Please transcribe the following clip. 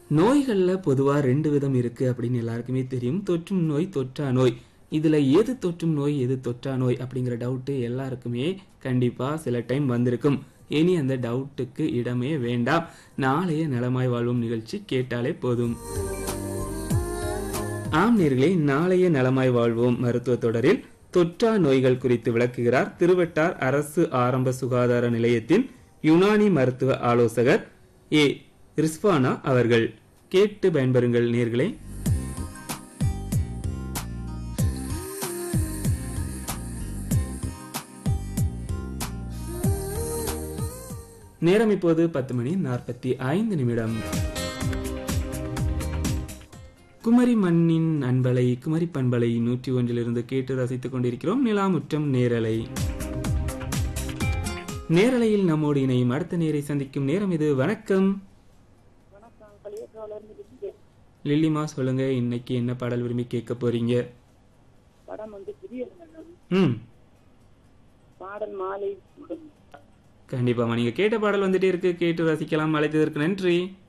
நோய்கள்ல பொதுவா ரெண்டு விதம் இருக்கு அப்படின்னு எல்லாருக்குமே தெரியும் தொற்றும் நோய் தொற்றா நோய் இதுல எது தொற்றும் நோய் எது தொற்றா நோய் அப்படிங்கிற டவுட் எல்லாருக்குமே கண்டிப்பா சில டைம் வந்திருக்கும் இனி அந்த டவுட்டுக்கு இடமே வேண்டாம் நாளைய நலமாய் வாழ்வும் நிகழ்ச்சி கேட்டாலே போதும் ஆம் நேர்களே நாளைய நலமாய் வாழ்வோம் மருத்துவ தொடரில் தொற்றா நோய்கள் குறித்து விளக்குகிறார் திருவட்டார் அரசு ஆரம்ப சுகாதார நிலையத்தின் யுனானி மருத்துவ ஆலோசகர் ஏ ரிஸ்வானா அவர்கள் கேட்டு பயன்பெறுங்கள் நேர்களே நேரம் இப்போது பத்து மணி நாற்பத்தி ஐந்து நிமிடம் குமரி மண்ணின் அன்பலை குமரி பண்பலை நூற்றி ஒன்றிலிருந்து கேட்டு ரசித்துக் கொண்டிருக்கிறோம் நிலாமுற்றம் நேரலை நேரலையில் நம்மோடு இணையும் அடுத்த நேரை சந்திக்கும் நேரம் இது வணக்கம் வணக்கம் கலியக்காவிலிருந்து விஜய். லில்லிமா சொல்லுங்க இன்னைக்கு என்ன பாடல் விரும்பி கேட்க போறீங்க படம் வந்து புதிய மன்னன். ம் பாடல் மாலை சூடும். கண்டிப்பாமா நீங்க கேட்ட பாடல் வந்துட்டே இருக்கு கேட்டு ரசிக்கலாம் அழைத்ததற்கு நன்றி